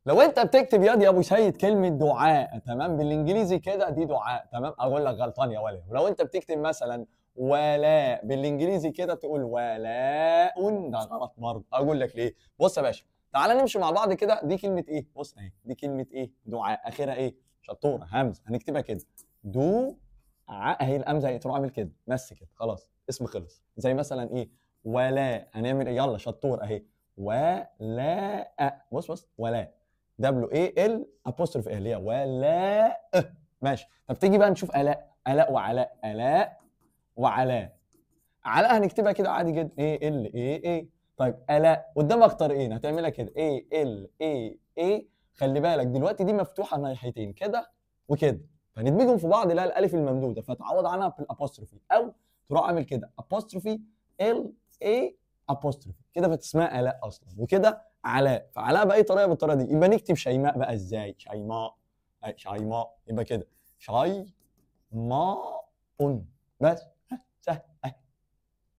لو انت بتكتب ياض يا ابو سيد كلمه دعاء تمام بالانجليزي كده دي دعاء تمام اقول لك غلطان يا ولد ولو انت بتكتب مثلا ولاء بالانجليزي كده تقول ولاء ده غلط برضه اقول لك ليه بص يا باشا تعالى نمشي مع بعض كده دي كلمه ايه بص اهي دي كلمه ايه دعاء اخرها ايه شطوره همزه هنكتبها كده دو ع اهي الامزه اهي تروح عامل كده بس كده خلاص اسم خلص زي مثلا ايه ولا هنعمل ايه يلا شطور اهي ولا بص بص ولا دبليو اي ال ابوستروف اللي هي ولا ماشي طب تيجي بقى نشوف الاء الاء وعلاء الاء وعلاء علاء هنكتبها كده عادي جدا ايه ال ايه ايه طيب الاء قدامك طريقين هتعملها كده ايه ال ايه ايه خلي بالك دلوقتي دي مفتوحه ناحيتين كده وكده فندمجهم في بعض اللي هي الالف الممدوده فتعوض عنها بالابوستروفي او تروح عامل كده ابوستروفي ال اي ابوستروفي كده فتسمها الاء اصلا وكده علاء فعلاء باي طريقه بالطريقه دي يبقى نكتب شيماء بقى ازاي شيماء أي شيماء يبقى كده شي ما بس ها، سهل أهي.